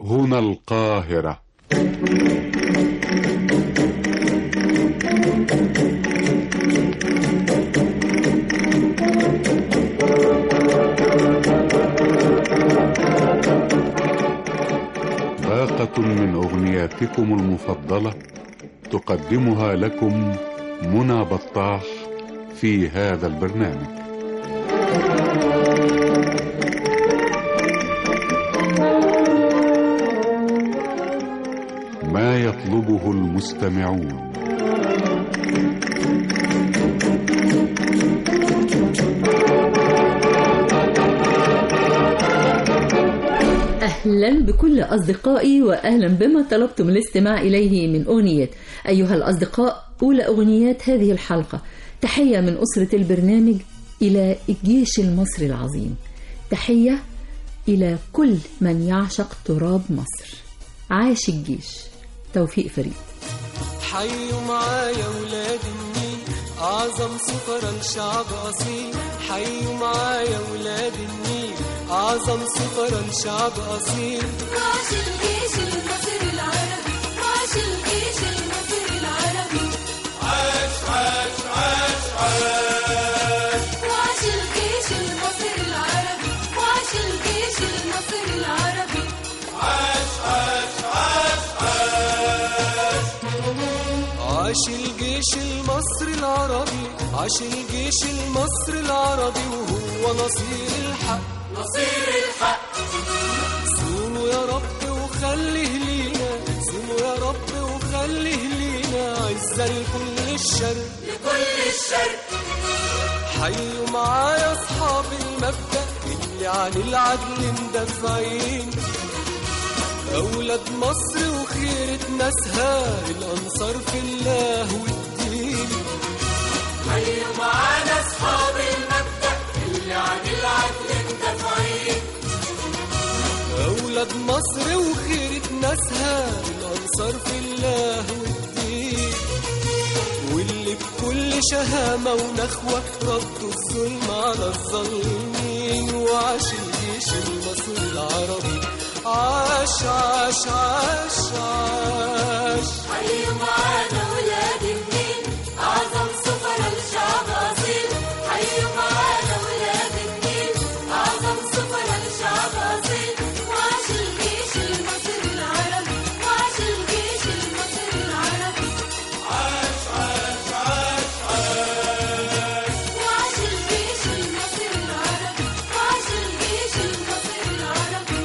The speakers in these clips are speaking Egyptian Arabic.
هنا القاهرة باقة من أغنياتكم المفضلة تقدمها لكم منى بطاح في هذا البرنامج ما يطلبه المستمعون أهلا بكل أصدقائي وأهلا بما طلبتم الاستماع إليه من أغنية أيها الأصدقاء أولى أغنيات هذه الحلقة تحية من أسرة البرنامج إلى الجيش المصري العظيم تحية إلى كل من يعشق تراب مصر عاش الجيش توفيق فريد حيوا معايا ولاد النيل أعظم سفرة لشعب أصيل حيوا معايا ولاد النيل أعظم سفرة لشعب أصيل عاش الجيش المصري العربي عاش الجيش المصري العربي عاش الجيش المصري العربي عاش الجيش المصري العربي عاش الجيش المصري العربي عاش الجيش المصري العربي وهو نصير الحق نصير الحق صونوا يا رب وخليه لينا صونوا يا رب وخليه لينا عزة لكل الشر لكل الشرق حيوا معايا اصحاب المبدأ اللي عن العدل مدافعين أولاد مصر وخيرة ناسها الأنصار في الله والدين حيوا معانا اصحاب المبدأ اللي عن العدل مدافعين أولاد مصر وخيرة ناسها الأنصار في الله والدين واللي بكل شهامة ونخوة ردوا الظلم على الظالمين وعاش الجيش المصري العربي عاش عاش عاش عاش حيوا معانا ولاد النيل أعظم سفرة لشعب أصيل حيوا معانا ولاد النيل أعظم سفرة لشعب أصيل وعاش الجيش المصري العربي وعاش الجيش المصري العربي وعاش الجيش المصري العربي وعاش الجيش المصري العربي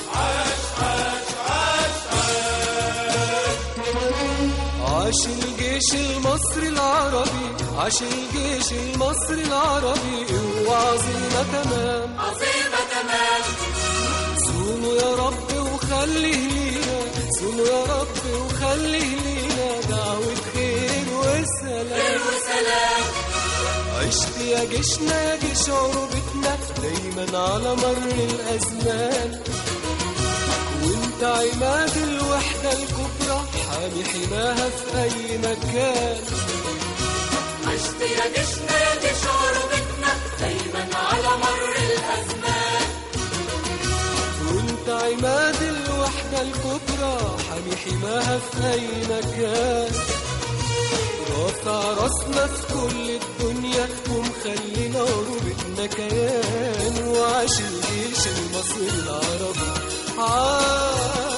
عاش الجيش المصري العربي عاش الجيش المصري العربي وعظيمة تمام عظيمة تمام صونوا يا رب وخليه لينا صونوا يا رب وخليه لينا دعوة خير وسلام خير وسلام عشت يا جيشنا يا جيش عروبتنا دايما على مر الأزمان وانت عماد الوحدة الكبرى حامي حماها في أي مكان عشت يا جيشنا يا جيش عروبتنا دايما على مر الأزمان وانت عماد الوحدة الكبرى حامي حماها في أي مكان رافع راسنا في كل الدنيا ومخلينا عروبتنا كيان وعاش الجيش المصري العربي عاش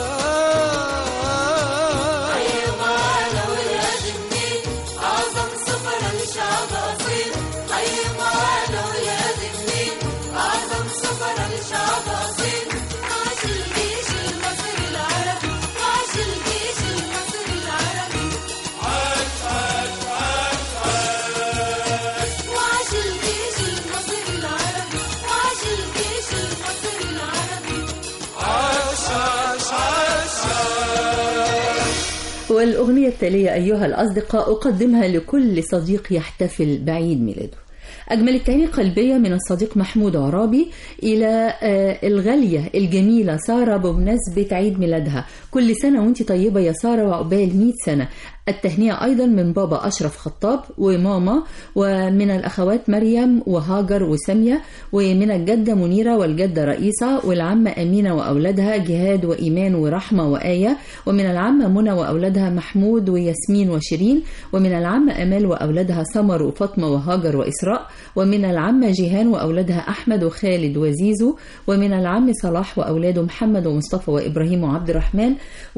حيوا معانا ولاد النيل أعظم سفرة لشعب أصيل حيوا معانا ولاد النيل أعظم سفرة لشعب أصيل عاش الجيش المصري العربي عاش الجيش المصري العربي وعاش الجيش المصري العربي وعاش الجيش المصري العربي عاش عاش عاش والأغنية التالية أيها الأصدقاء أقدمها لكل صديق يحتفل بعيد ميلاده أجمل التهاني قلبية من الصديق محمود عرابي إلى آه، الغالية الجميلة سارة بمناسبة عيد ميلادها كل سنة وانت طيبة يا سارة وعقبال 100 سنة التهنئة أيضا من بابا أشرف خطاب وماما ومن الأخوات مريم وهاجر وسامية ومن الجدة منيرة والجدة رئيسة والعمة أمينة وأولادها جهاد وإيمان ورحمة وآية ومن العمة منى وأولادها محمود وياسمين وشيرين ومن العمة أمال وأولادها سمر وفاطمة وهاجر وإسراء ومن العمة جيهان وأولادها أحمد وخالد وزيزو ومن العم صلاح وأولاده محمد ومصطفى وإبراهيم وعبد الرحمن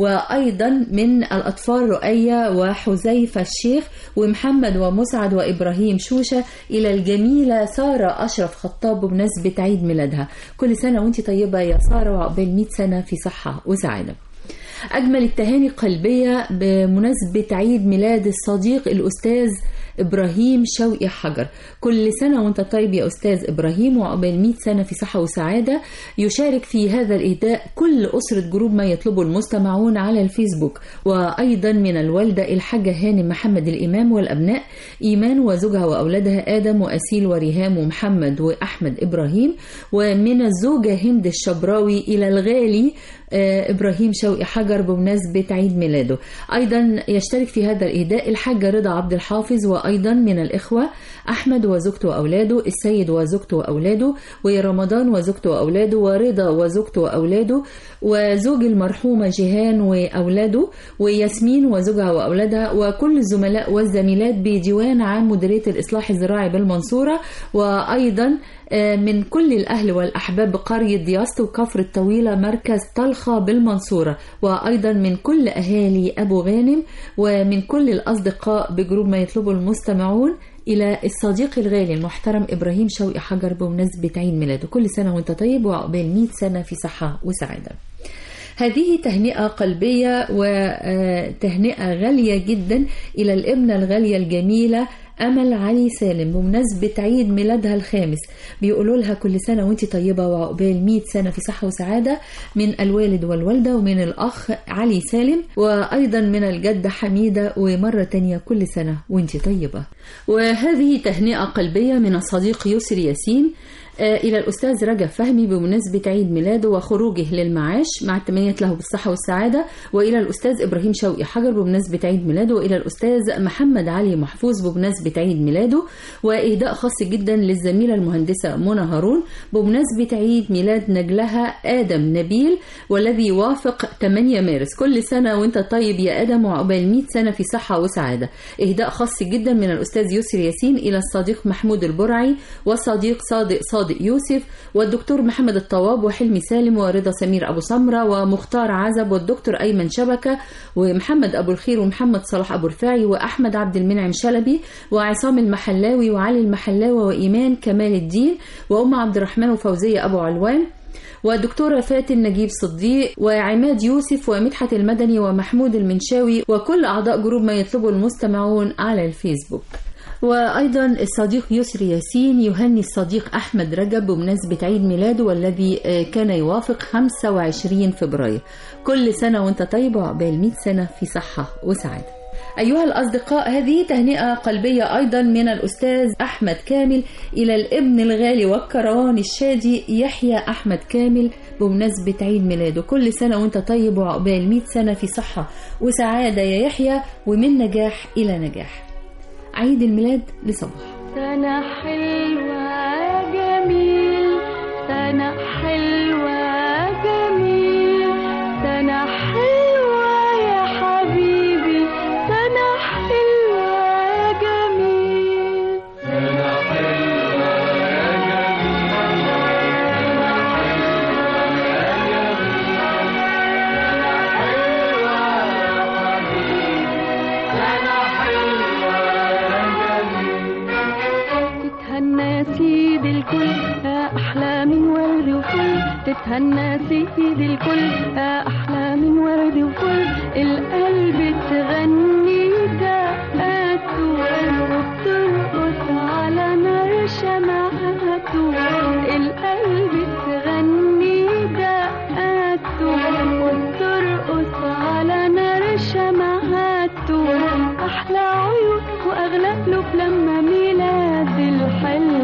وأيضا من الأطفال رؤية وحذيفة الشيخ ومحمد ومسعد وإبراهيم شوشة إلى الجميلة سارة أشرف خطاب بمناسبة عيد ميلادها كل سنة وانت طيبة يا سارة وعقبال 100 سنة في صحة وسعادة أجمل التهاني قلبية بمناسبة عيد ميلاد الصديق الأستاذ إبراهيم شوقي حجر كل سنة وانت طيب يا أستاذ إبراهيم وعقبال 100 سنة في صحة وسعادة يشارك في هذا الإهداء كل أسرة جروب ما يطلبه المستمعون على الفيسبوك وأيضا من الوالدة الحاجة هانم محمد الإمام والأبناء إيمان وزوجها وأولادها آدم وأسيل وريهام ومحمد وأحمد إبراهيم ومن الزوجة هند الشبراوي إلى الغالي آه، إبراهيم شوقي حجر بمناسبة عيد ميلاده أيضا يشترك في هذا الإهداء الحاجة رضا عبد الحافظ وأيضا من الإخوة أحمد وزوجته وأولاده السيد وزوجته وأولاده ورمضان وزوجته وأولاده ورضا وزوجته وأولاده وزوج المرحومة جيهان وأولاده وياسمين وزوجها وأولادها وكل الزملاء والزميلات بديوان عام مديرية الإصلاح الزراعي بالمنصورة وأيضا آه، من كل الأهل والأحباب بقرية دياسة وكفر الطويلة مركز طلخة بالمنصورة وأيضا من كل أهالي أبو غانم ومن كل الأصدقاء بجروب ما يطلبه المستمعون إلى الصديق الغالي المحترم إبراهيم شوقي حجر بمناسبة عيد ميلاده كل سنة وانت طيب وعقبال 100 سنة في صحة وسعادة هذه تهنئة قلبية وتهنئة غالية جدا إلى الابنة الغالية الجميلة أمل علي سالم بمناسبة عيد ميلادها الخامس بيقولوا لها كل سنة وانت طيبة وعقبال 100 سنة في صحة وسعادة من الوالد والوالدة ومن الأخ علي سالم وأيضا من الجدة حميدة ومرة تانية كل سنة وانت طيبة وهذه تهنئة قلبية من الصديق يسري ياسين آه، إلى الأستاذ رجب فهمي بمناسبة عيد ميلاده وخروجه للمعاش مع التمنيات له بالصحة والسعادة وإلى الأستاذ إبراهيم شوقي حجر بمناسبة عيد ميلاده وإلى الأستاذ محمد علي محفوظ بمناسبة عيد ميلاده وإهداء خاص جدا للزميلة المهندسة منى هارون بمناسبة عيد ميلاد نجلها آدم نبيل والذي يوافق 8 مارس كل سنة وانت طيب يا آدم وعقبال 100 سنة في صحة وسعادة إهداء خاص جدا من الأستاذ يسري ياسين إلى الصديق محمود البرعي والصديق صادق صادق يوسف والدكتور محمد الطواب وحلمي سالم ورضا سمير أبو سمرة ومختار عزب والدكتور أيمن شبكة ومحمد أبو الخير ومحمد صلاح أبو رفاعي وأحمد عبد المنعم شلبي وعصام المحلاوي وعلي المحلاوي وإيمان كمال الدين وأم عبد الرحمن وفوزية أبو علوان ودكتورة فاتن نجيب صديق وعماد يوسف ومدحت المدني ومحمود المنشاوي وكل أعضاء جروب ما يطلبه المستمعون على الفيسبوك وأيضا الصديق يسري ياسين يهني الصديق أحمد رجب بمناسبة عيد ميلاده والذي آه، كان يوافق 25 فبراير كل سنة وانت طيب وعقبال 100 سنة في صحة وسعادة أيها الأصدقاء هذه تهنئة قلبية أيضا من الأستاذ أحمد كامل إلى الابن الغالي والكروان الشادي يحيى أحمد كامل بمناسبة عيد ميلاده كل سنة وانت طيب وعقبال 100 سنة في صحة وسعادة يا يحيى ومن نجاح إلى نجاح عيد الميلاد لصباح سنة حلوة جميل سنة حلوة جميل سنة حلوة يا حبيبي سنة حلوة جميل تتهنى سيد الكل يا أحلى من ورد وفل تتهنى سيد الكل يا أحلى من ورد وفل القلب تغني دقاته وبترقص على نار شمعته القلب تغني دقاته وبترقص على نار شمعته أحلى عيون وأغلى قلوب لما ميلاد الحلو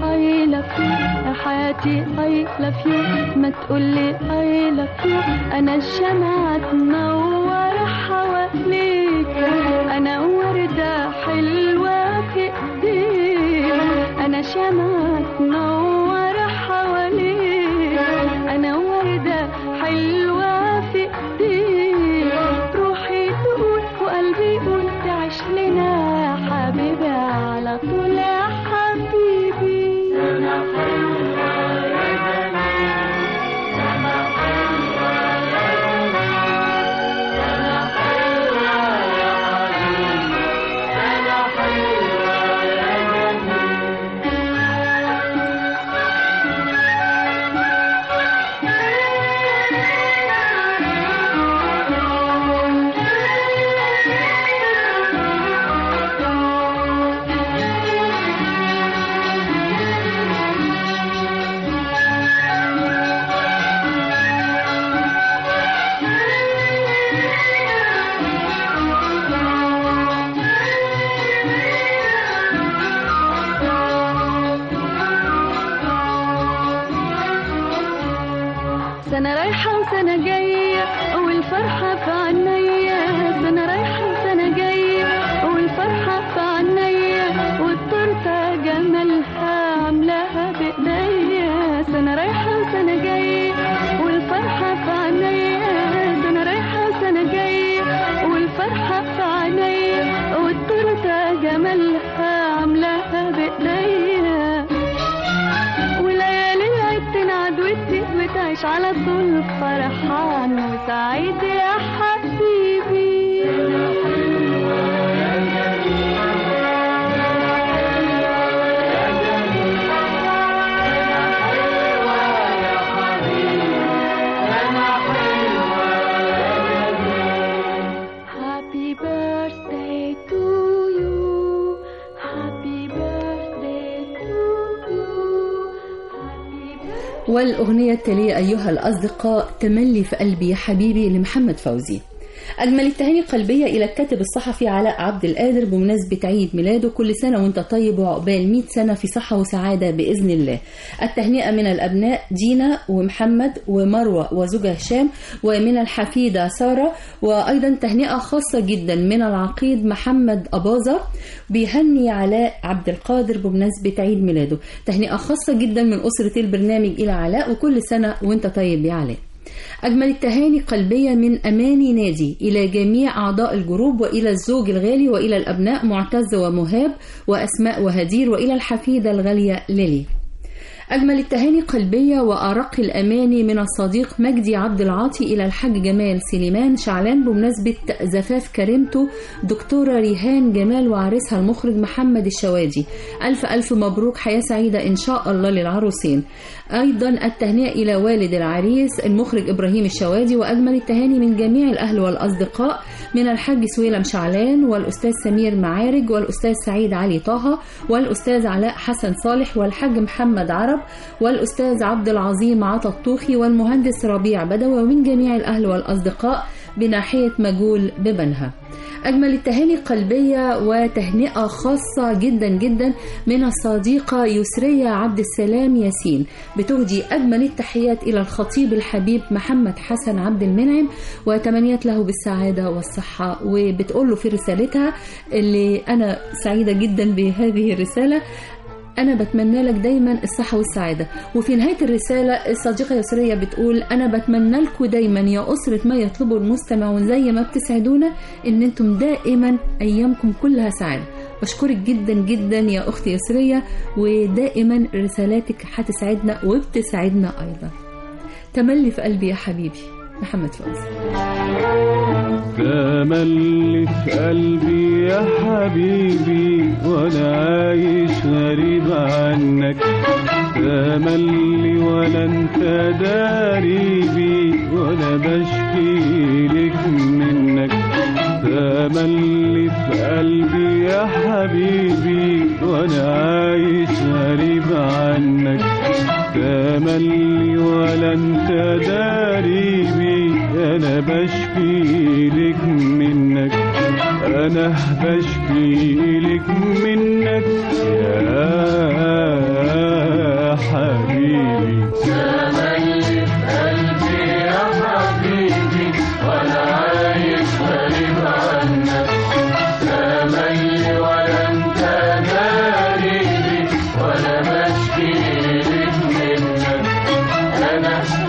I love you يا حياتي I love you ما تقولي I love you أنا الشمعة تنور حواليك أنا وردة حلوة في إيديك أنا شمعة تنور حواليك أنا وردة حلوة في إيديك روحي تقول وقلبي يقول تعيش لنا يا حبيبي على طول يا حبيبي سنة رايحة وسنة جاية والفرحة في عينيا سنة رايحة وسنة جاية والفرحة في عينيا والتورتة جمالها عاملاها بإيديا سنة رايحة وسنة جاية والفرحة في عينيا سنة رايحة وسنة جاية والفرحة في عينيا والتورتة جمالها عاملاها بإيديا وليالي العيد تنعد وتزيد وتعيش على طول فرحان وسعيد يا حبيبي Happy birthday to you. Happy birthday to you. Happy birthday. والأغنية التالية أيها الأصدقاء تملي في قلبي يا حبيبي لمحمد فوزي أجمل التهاني قلبية إلى الكاتب الصحفي علاء عبد القادر بمناسبة عيد ميلاده كل سنة وأنت طيب وعقبال 100 سنة في صحة وسعادة بإذن الله التهنئة من الأبناء دينا ومحمد ومروة وزوجها هشام ومن الحفيدة سارة وأيضا تهنئة خاصة جدا من العقيد محمد أباظة بيهني علاء عبد القادر بمناسبة عيد ميلاده تهنئة خاصة جدا من أسرة البرنامج إلى علاء وكل سنة وأنت طيب يا علاء أجمل التهاني قلبية من أماني نادي إلى جميع أعضاء الجروب وإلى الزوج الغالي وإلى الأبناء معتز ومهاب وأسماء وهدير وإلى الحفيدة الغالية ليلي أجمل التهاني قلبية وأرق الأماني من الصديق مجدي عبد العاطي إلى الحاج جمال سليمان شعلان بمناسبة زفاف كريمته دكتورة ريهان جمال وعريسها المخرج محمد الشوادي ألف ألف مبروك حياة سعيدة إن شاء الله للعروسين أيضا التهنئة إلى والد العريس المخرج إبراهيم الشوادي وأجمل التهاني من جميع الأهل والأصدقاء من الحاج سويلم شعلان والأستاذ سمير معارج والأستاذ سعيد علي طه والأستاذ علاء حسن صالح والحاج محمد عرب والأستاذ عبد العظيم عطا الطوخي والمهندس ربيع بدوي ومن جميع الأهل والأصدقاء بناحية مجول ببنها أجمل التهاني قلبية وتهنئة خاصة جدا جدا من الصديقة يسرية عبد السلام ياسين بتهدي أجمل التحيات إلى الخطيب الحبيب محمد حسن عبد المنعم وتمنيت له بالسعادة والصحة وبتقول له في رسالتها اللي أنا سعيدة جدا بهذه الرسالة أنا بتمنى لك دايما الصحة والسعادة وفي نهاية الرسالة الصديقة يسرية بتقول أنا بتمنى لكم دايما يا أسرة ما يطلبه المستمعون زي ما بتسعدونا إن أنتم دائما أيامكم كلها سعادة بشكرك جدا جدا يا أختي يسرية ودائما رسالاتك هتسعدنا وبتسعدنا أيضا تملي في قلبي يا حبيبي محمد فوزي تملي في قلبي يا حبيبي وانا عايش غريب عنك تملي ولا انت داري بي وانا بشكي لك منك تملي في قلبي يا حبيبي وانا عايش غريب عنك تملي ولا انت داري بي انا بشكي لك منك انا بشكي لك منك يا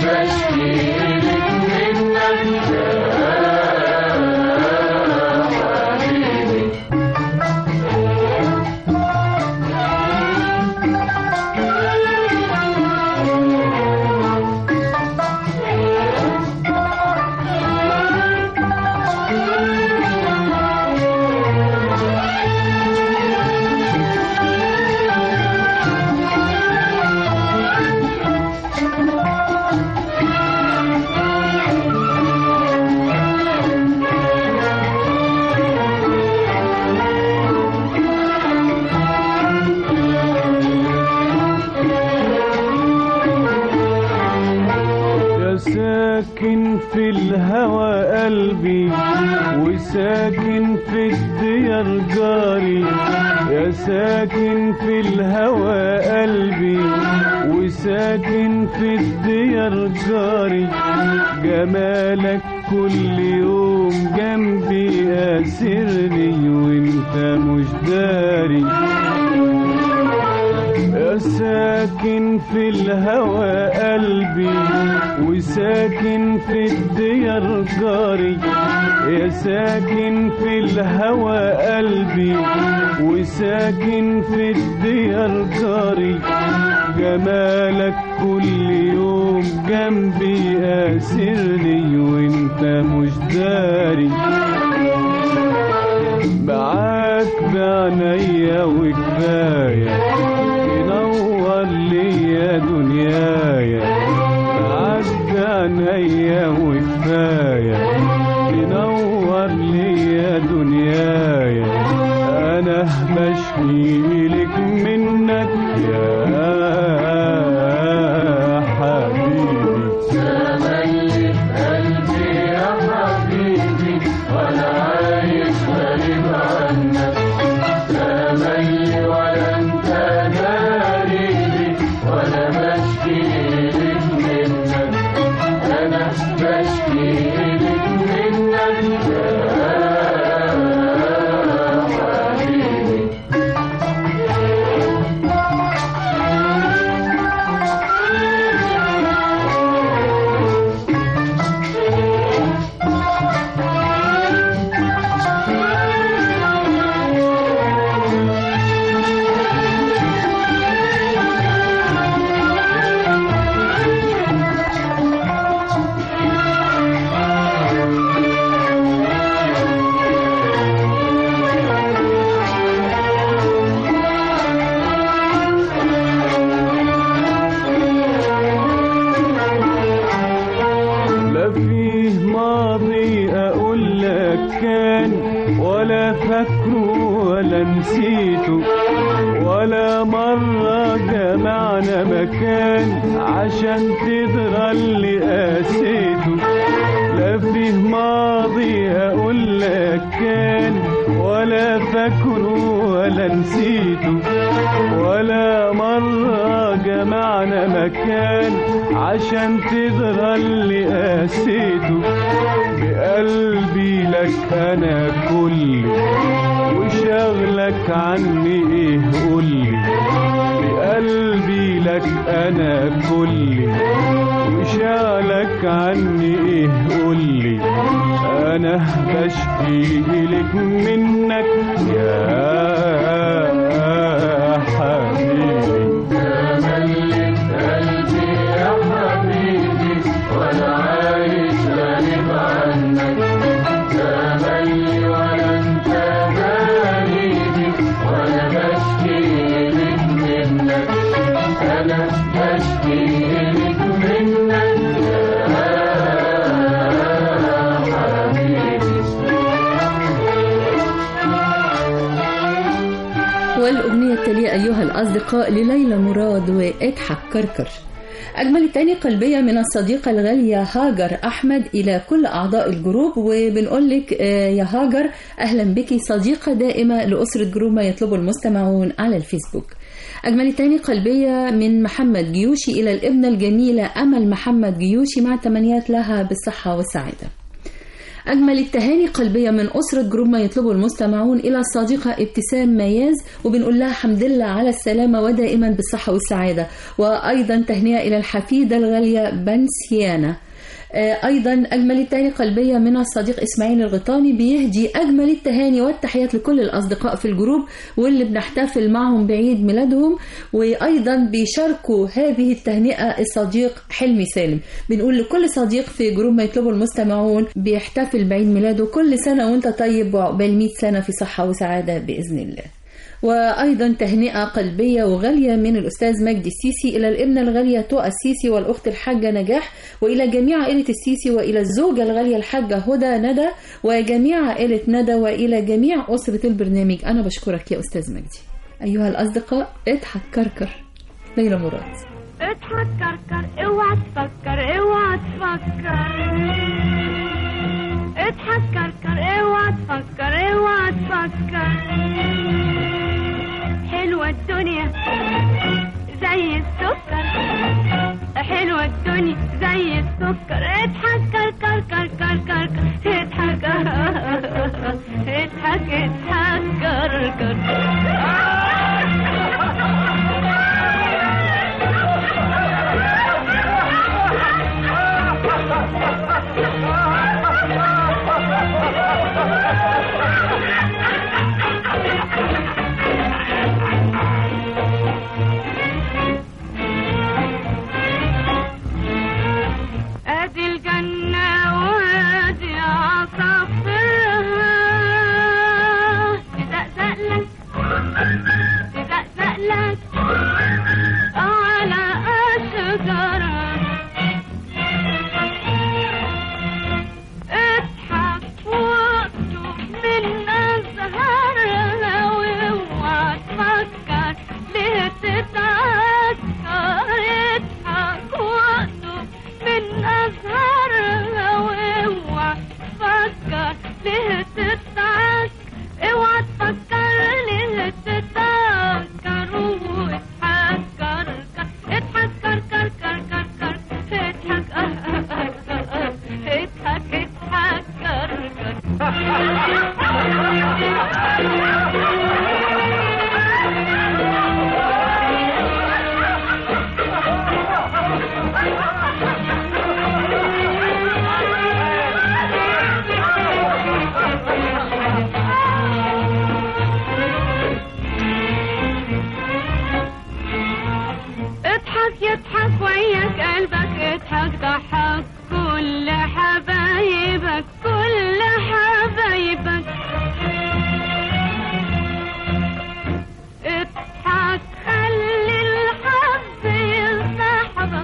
يا ساكن في الهوى قلبي وساكن في الديار جاري يا ساكن في الهوى قلبي وساكن في الديار جاري جمالك كل يوم جنبي أسرني وانت مش داري يا ساكن في الهوى قلبي وساكن في الديار جاري يا ساكن في الهوى قلبي وساكن في الديار جاري جمالك كل يوم جنبي أسرني وانت مش داري معاك بعنايا وكفاية تنور ليا دنيايا معاك بعنايا وكفاية تنور ليا دنيايا أنا بشكي لك منك يا حبيبي لا فيه ماضي اقول لك كان ولا فاكره ولا نسيته ولا مرة جمعنا مكان عشان تدرى اللي قاسيته لا فيه ماضي اقول لك كان ولا فاكره ولا نسيته ولا مرة جمعنا مكان عشان تدرى اللي قاسيته بقلبي لك انا كلي وشغلك عني ايه قولي بقلبي لك انا كلي وشغلك عني ايه قولي انا بشكي لك منك يا حبيبي والأغنية التالية أيها الأصدقاء لليلى مراد واضحك كركر أجمل التاني قلبية من الصديقة الغالية هاجر أحمد إلى كل أعضاء الجروب وبنقول لك آه، يا هاجر أهلا بك صديقة دائمة لأسرة جروب ما يطلبه المستمعون على الفيسبوك أجمل التاني قلبية من محمد جيوشي إلى الابنة الجميلة أمل محمد جيوشي مع تمنيات لها بالصحة والسعادة أجمل التهاني قلبية من أسرة جروب ما يطلبه المستمعون إلى الصديقة ابتسام مياز وبنقول لها حمد لله على السلامة ودائما بالصحة والسعادة وأيضا تهنئة إلى الحفيدة الغالية بنسيانا آه، ايضا اجمل التهاني قلبيه من الصديق اسماعيل الغيطاني بيهدي اجمل التهاني والتحيات لكل الاصدقاء في الجروب واللي بنحتفل معهم بعيد ميلادهم وايضا بيشاركوا هذه التهنئه الصديق حلمي سالم بنقول لكل صديق في جروب ما يطلبه المستمعون بيحتفل بعيد ميلاده كل سنه وانت طيب وعقبال 100 سنه في صحه وسعاده باذن الله وأيضا تهنئة قلبية وغالية من الأستاذ مجدي السيسي إلى الابنة الغالية تقى السيسي والأخت الحاجة نجاح وإلى جميع عائلة السيسي وإلى الزوجة الغالية الحاجة هدى ندى وجميع عائلة ندى وإلى جميع أسرة البرنامج أنا بشكرك يا أستاذ مجدي أيها الأصدقاء اضحك كركر ليلى مراد اضحك كركر اوعى تفكر اوعى تفكر اضحك كركر اوعى تفكر اوعى تفكر حلوة الدنيا زي السكر حلوة الدنيا زي السكر اضحك كركر كركر كركر اضحك اضحك اضحك كركر ادي الجنة وادي عصافرها تزقزق لك تزقزق لك على أشجارها اضحك واكتب من أزهارها واوعى تفكر ليه تتعكر اضحك واكتب من أزهارها واوعى تفكر ليه تتعكر اوعى تفكر ليه تتعكر واضحك كركر اضحك كركر كركر كر اضحك اضحك اضحك كركر اضحك يضحك وياك قلبك اضحك ضحك كل حبايبك كل حبايبك اضحك خلي الحظ يصاحبك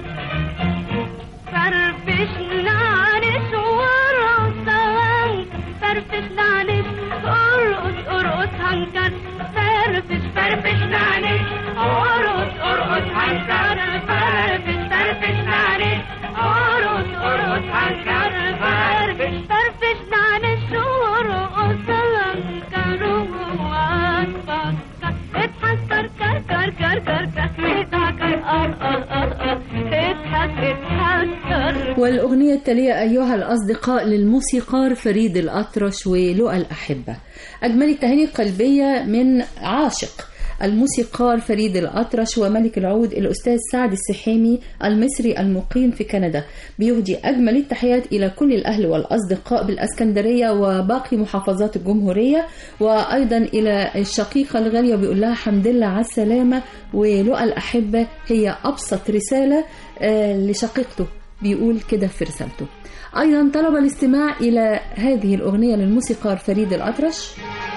فرفش نعنش وارقص هنك فرفش نعنش ارقص ارقص هنكر فرفش فرفش نعنش ارقص ارقص هنكر فرفش فرفش نعنش ارقص ارقص هنكر فرفش فرفش نعنش وارقص هنكر واتفكر اضحك كر كر كر كر كر كر اضحك اه اه اه اه اضحك اضحك كر والأغنية التالية أيها الأصدقاء للموسيقار فريد الأطرش ولؤى الأحبة أجمل التهاني القلبية من عاشق الموسيقار فريد الأطرش وملك العود الأستاذ سعد السحيمي المصري المقيم في كندا بيهدي أجمل التحيات إلى كل الأهل والأصدقاء بالأسكندرية وباقي محافظات الجمهورية وأيضا إلى الشقيقة الغالية بيقول لها حمد لله على السلامة ولؤى الأحبة هي أبسط رسالة آه، لشقيقته بيقول كده في رسالته أيضا طلب الاستماع إلى هذه الأغنية للموسيقار فريد الأطرش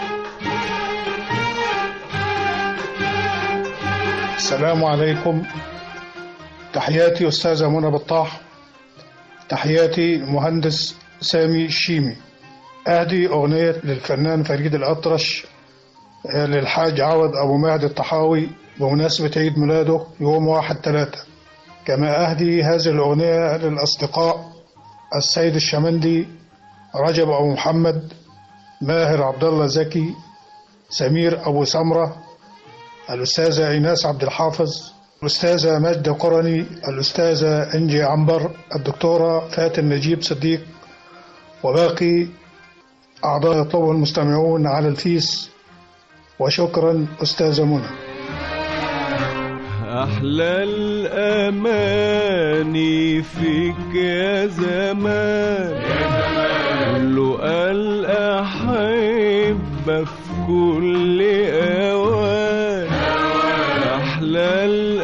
السلام عليكم تحياتي أستاذة منى بطاح تحياتي المهندس سامي الشيمي أهدي أغنية للفنان فريد الأطرش آه، للحاج عوض أبو مهدي الطحاوي بمناسبة عيد ميلاده يوم واحد ثلاثة كما أهدي هذه الأغنية للأصدقاء السيد الشمندي رجب أبو محمد ماهر عبد الله زكي سمير أبو سمرة الأستاذة إيناس عبد الحافظ الأستاذة ماجدة قرني الأستاذة إنجي عنبر الدكتورة فاتن نجيب صديق وباقي أعضاء يطلبوا المستمعون على الفيس وشكرا أستاذة منى أحلى الأماني فيك يا زمان يا زمان له قال أحب في كل أوان أحلى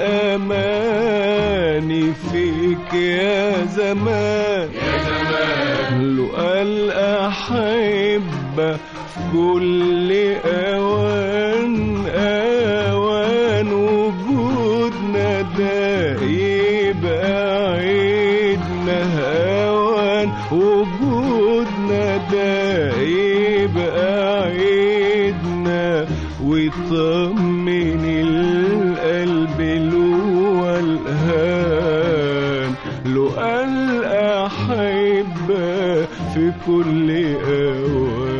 الأماني فيك يا زمان يا زمان له قال أحب في كل أوان أوان وجودنا ده يبقى عيدنا أوان وجودنا ده يبقى عيدنا ويطمن القلب له والهان له قال أحب في كل أوان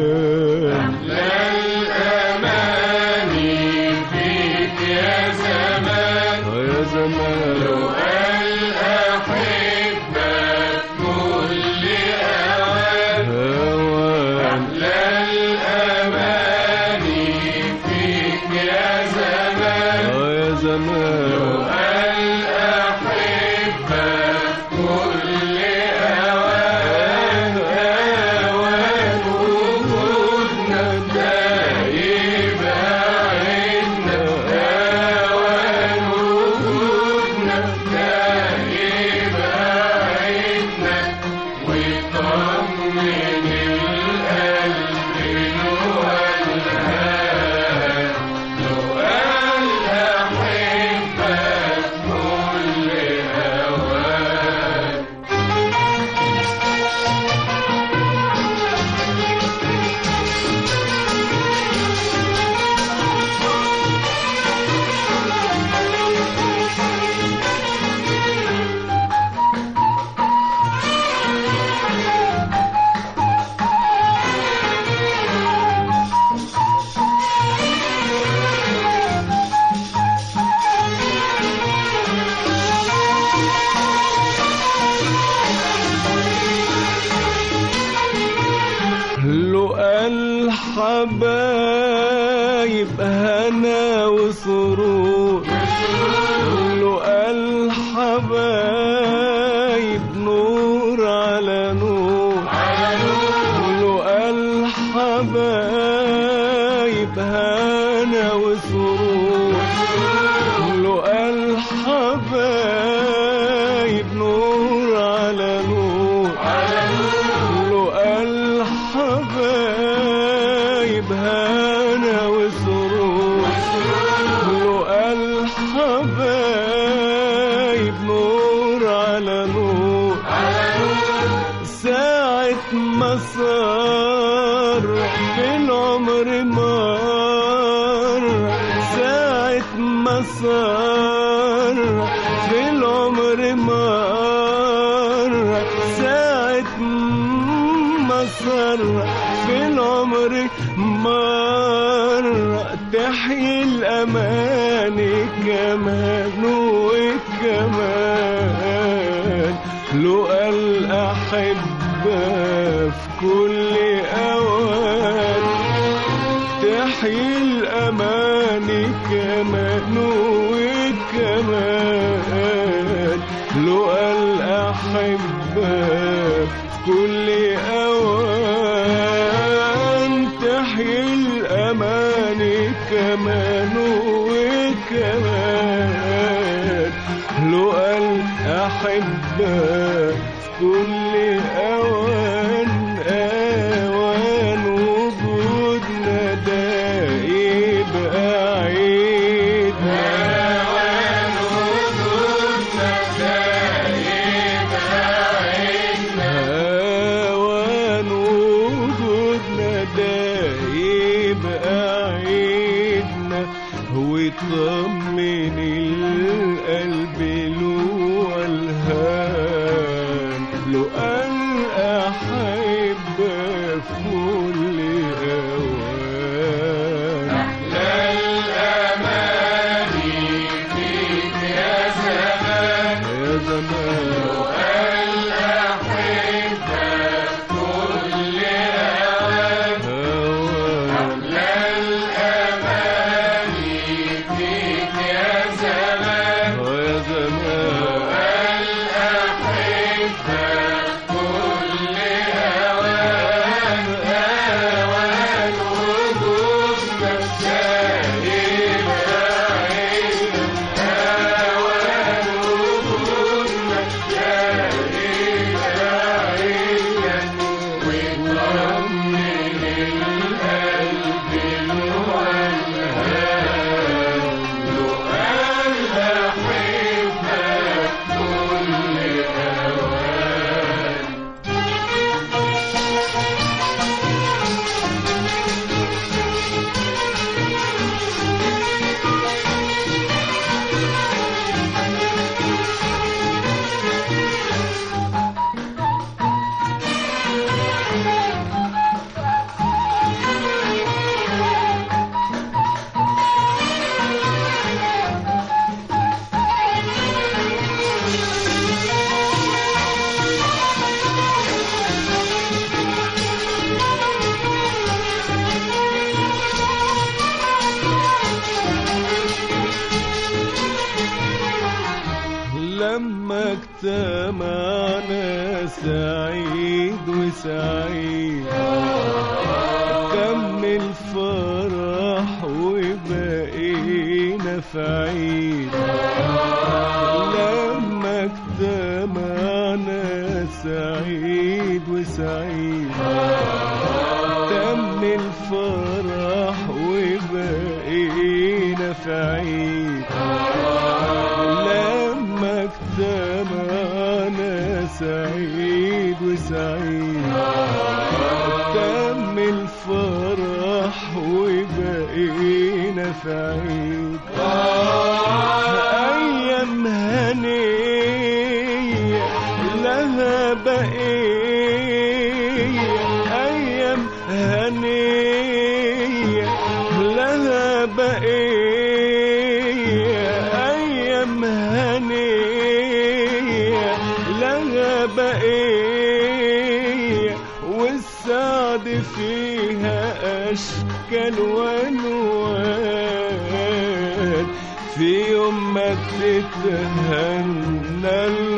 يا زمان لو قال أحب كل أوان أحلى الأماني فيك يا زمان يا زمان لو قال أحب كل أوان أوان وجودنا ده يبقى عيدنا أوان وجودنا ده يبقى عيدنا ويطمن القلب له والهان لو قال أحبك كل أوان لو الحبايب هنا وسرور لو الحبايب نور على نور لو الحبايب هنا وسرور لو الحبايب نور على نور لو الحبايب هنا وسرور لو الحبايب نور على نور ساعة ما صار في العمر مار ساعة ما صار في العمر مار ساعة ما صار في العمر مار تحيي الأماني كمان وكمان لو الأحبة في كل أوان تحيي الأماني كمان وكمان لو الأحبة في كل أوان تحيي الأماني كمان وكمان لو الأحبة في كل أوان أوان وجودنا ده يبقى عيد أوان وجودنا ده يبقى عيدنا أوان وجودنا ده يبقى عيدنا ويطمن القلب له والهان لو قال لما اجتمعنا سعيد وسعيد تم الفرح وبقينا في عيد لما اجتمعنا سعيد وسعيد تم الفرح وبقينا في عيد لما اجتمعنا سعيد وسعيد تم الفرح وبقينا في عيد أيام هنية لها بقية أيام هنية لها بقية أيام هنية لها بقية والسعد فيها أشكال وألوان في يوم ما تتهنى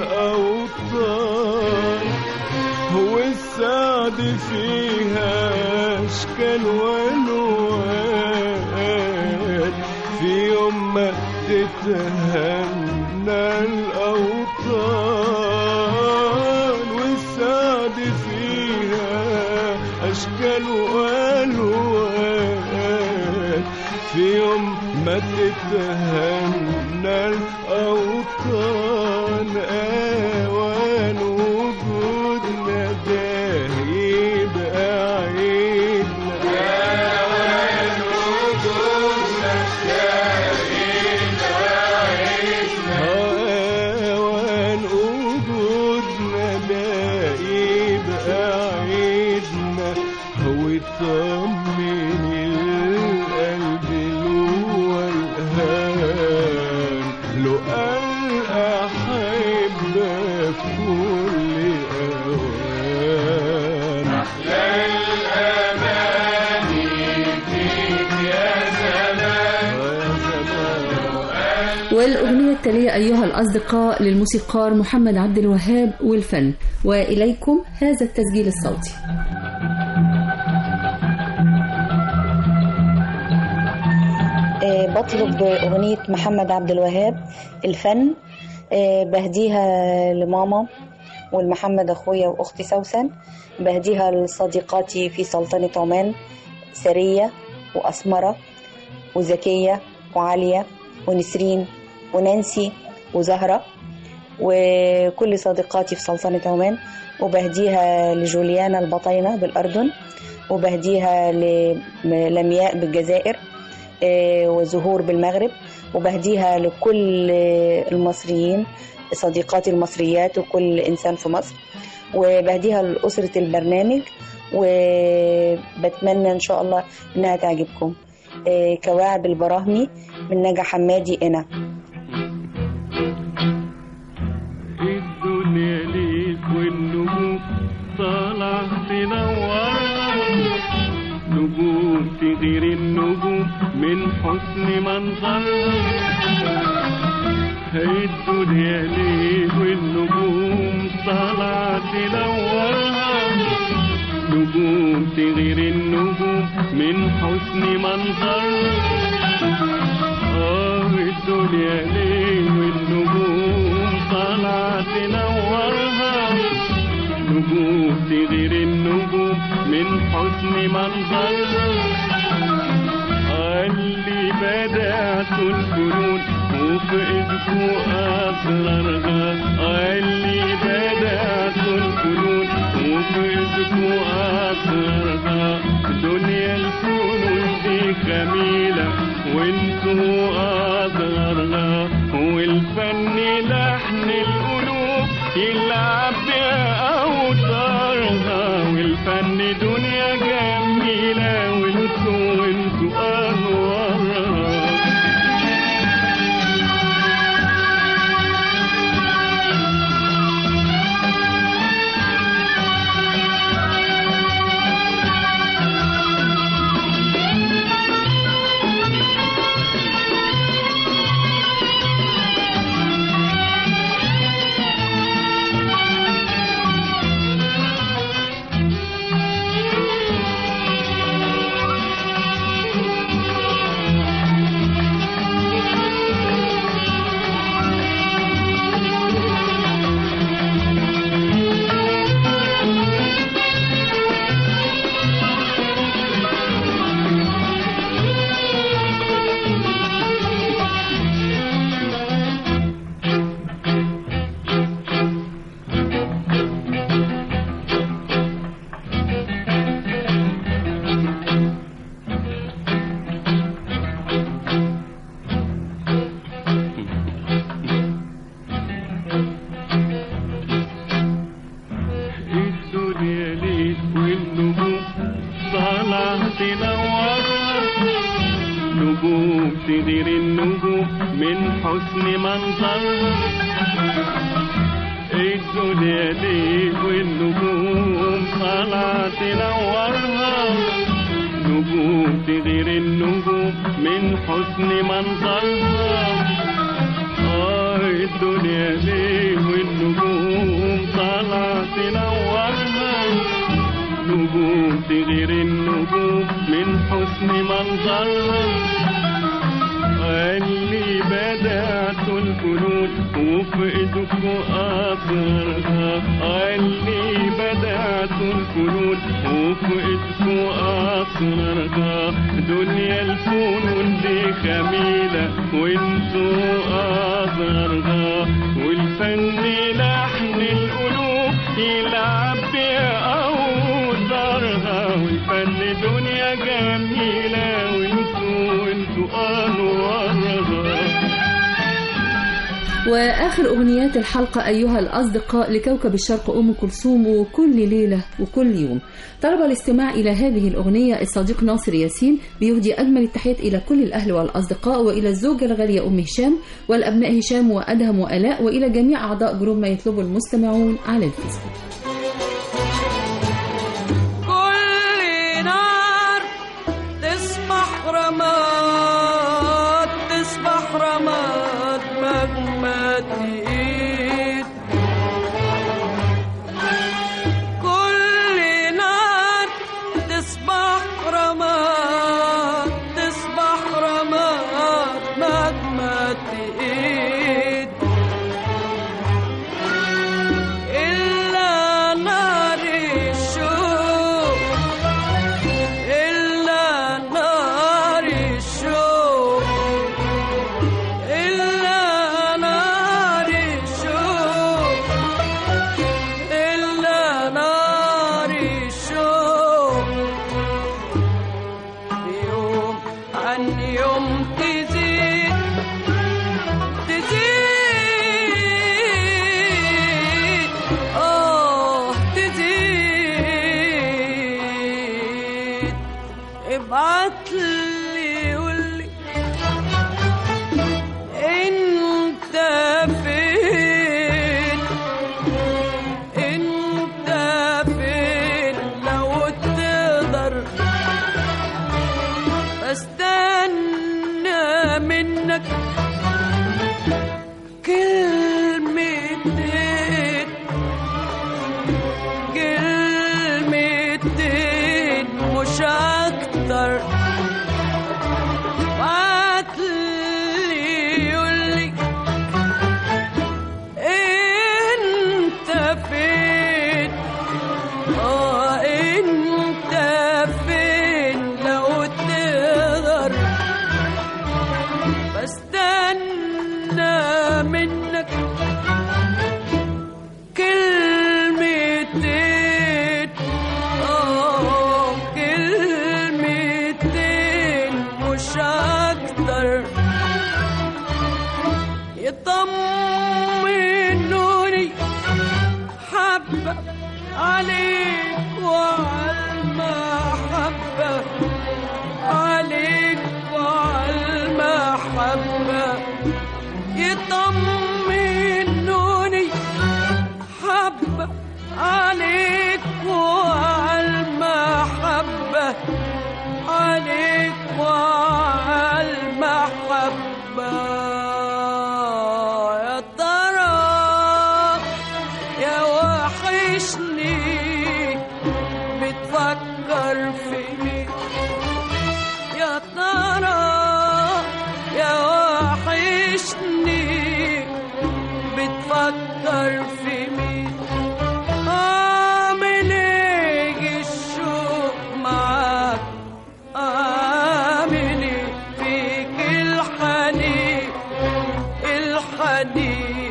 الأوطان هو السعد فيها أشكال وألوان في يوم ما تتهنى الأوطان والسعد فيها أشكال وألوان في يوم ما تتهنى الأوطان أوان وجودنا ده يبقى عيدنا أوان وجودنا أوان وجودنا ده يبقى عيدنا هو يطمن القلب له والهان له الأحبة في كل أوان أحلى الأماني فيك يا زمان يا زمان والأغنية التالية أيها الأصدقاء للموسيقار محمد عبد الوهاب والفن وإليكم هذا التسجيل الصوتي آه، بطلب أغنية محمد عبد الوهاب الفن آه، بهديها لماما ولمحمد أخويا وأختي سوسن بهديها لصديقاتي في سلطنة عمان سرية وأسمرة وزكية وعالية ونسرين ونانسي وزهرة وكل صديقاتي في سلطنة عمان وبهديها لجوليانا البطينة بالأردن وبهديها للمياء بالجزائر آه، وزهور بالمغرب وبهديها لكل آه، المصريين صديقاتي المصريات وكل إنسان في مصر وبهديها لأسرة البرنامج وبتمنى إن شاء الله إنها تعجبكم آه، كواعب البراهمي من نجا حمادي إنا الدنيا ليك والنجوم طالع تنور نجوم تغير النجوم من حسن منظرها الدنيا ليك والنجوم طالع تنورها نجوم تغير النجوم من حسن منظرها آه الدنيا ليه والنجوم طالعة تنورها نجوم تغير النجوم من حسن منظرها اللي بدأت الفنون وفي ايدكوا اسرارها اللي بدأت الفنون وفي ايدكوا اسرارها دنيا الفنون دي جميلة وانتوا اصغرها والفن لحن القلوب يلعب بأوتارها والفن دنيا جميلة وانتوا وانتوا انوارها الدنيا دي والنجوم طالعة تنورها نجوم تغير النجوم من حسن منظرها آه الدنيا دي والنجوم طالعة تنورها نجوم تغير النجوم من حسن منظرها اللي بدأت الفنون وفي ايدكوا اثرها اللي بدأت الفنون وفي ايدكوا اثرها دنيا الفنون دي خميلة وانتوا اثرها والفن لحن القلوب يلعب بأوتارها والفن دنيا جميلة وانتوا انتوا انوارها وآخر أغنيات الحلقة أيها الأصدقاء لكوكب الشرق أم كلثوم وكل ليلة وكل يوم طلب الاستماع إلى هذه الأغنية الصديق ناصر ياسين بيهدي أجمل التحيات إلى كل الأهل والأصدقاء وإلى الزوجة الغالية أم هشام والأبناء هشام وأدهم وألاء وإلى جميع أعضاء جروب ما يطلبه المستمعون على الفيسبوك كل نار تصبح رماد تصبح رماد مهما تقيد كل نار تصبح رماد تصبح رماد مهما تقيد إلا نار الشوق إلا نار الشوق إلا نار الشوق إلا نار الشوق يوم عن يوم تزيد تزيد آه تزيد ابعت لي قولي انت فين انت فين لو تقدر بستنى منك كلمتين كلمتين مش اكتر بعتلي يقولي انت فين اه انت فين لو تقدر بستنى منك كلمتين اه كلمتين مش اكتر يطمنوني حبة عليك وعلى المحبة عليك وعلى المحبة يطمنوني حبة عليك وعلى المحبة عليك وعلى المحبة يا ترى يا وحشني بتفكر في مين يا ترى يا وحشني بتفكر في مين اعمل ايه الشوق معاك اعمل ايه فيك الحنين الحنين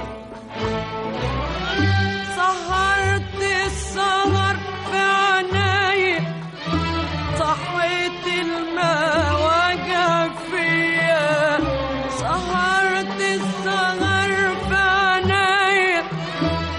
سهرت السهر في عناية صحيت الماء وجع فيا سهرت السهر في عناية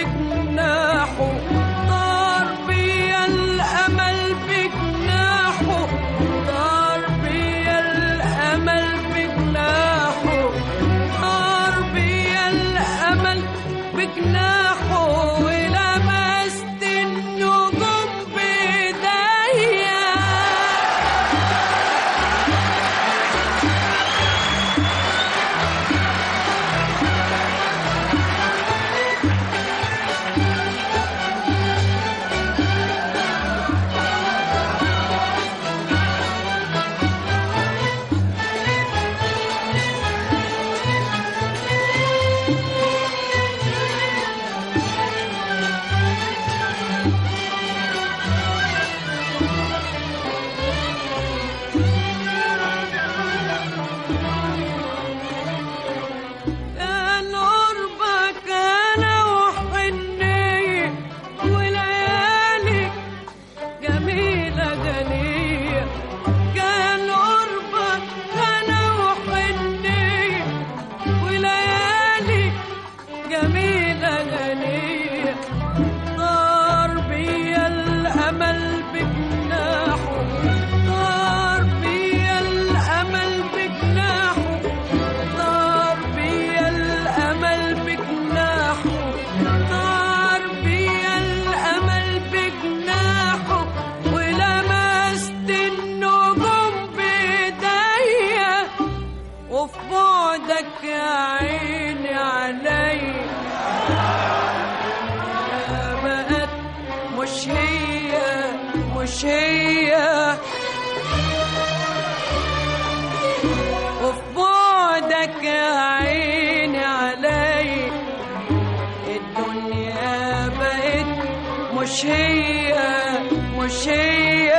بجناحه طار بيا الأمل بجناحه طار بيا الأمل بجناحه طار بيا الأمل بجناحه ولمست النجوم بإيديا كان قربك انا وحنية وليالي جميلة غنية كان قربك انا وحنية وليالي جميلة غنية طار بيا الامل بجناحه طار بيا الامل بجناحه طار بيا الأمل بجناحه طار بيا الأمل بجناحه ولمست النجوم بإيديا وفي بعدك يا عيني عليا يا بقت مش هي مش هي وفي بعدك يا عيني علي الدنيا بقت مش هي مش هي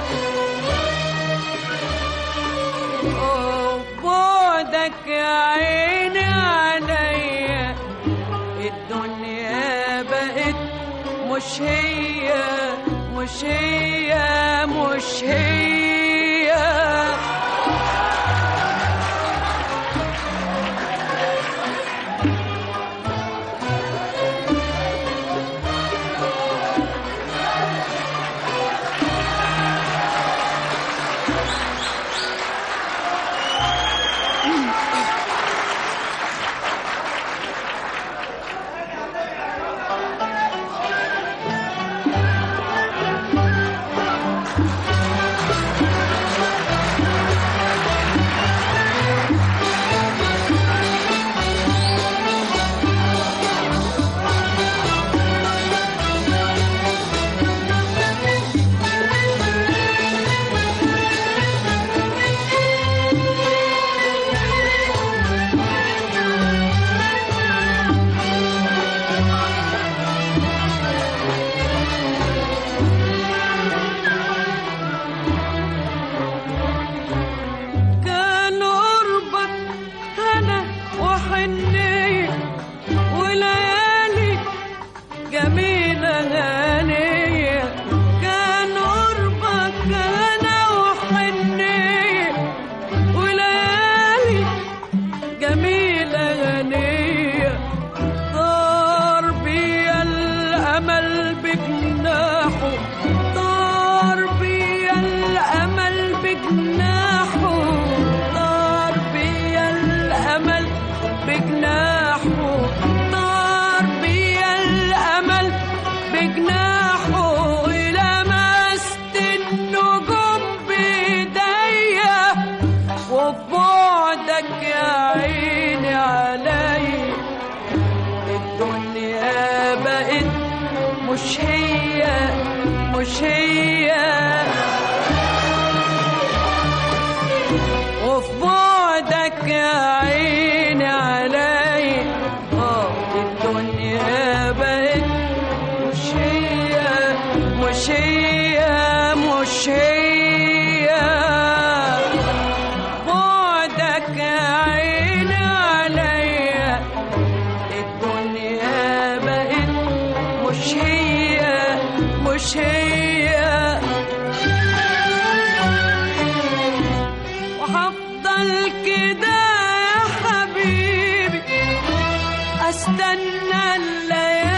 وفي بعدك يا عيني علي الدنيا بقت مش هي مش هي مش هي كان قربك انا وحنية وليالي جميلة غنية كان قربك انا وحنية وليالي جميلة غنية طار بيا الأمل بجناحه طار بيا الأمل بجناحه طار بيا الأمل بجناحه طار بيا الأمل بجناحه لمست النجوم بإيديا وفي بعدك يا عيني علي الدنيا بقت مش هي مش هي وفي بعدك يا عيني علي اه الدنيا بقت مش هي مش هي مش هي بعدك يا عيني عليا الدنيا بقت مش هي مش هي وهفضل كده يا حبيبي استنى الليالي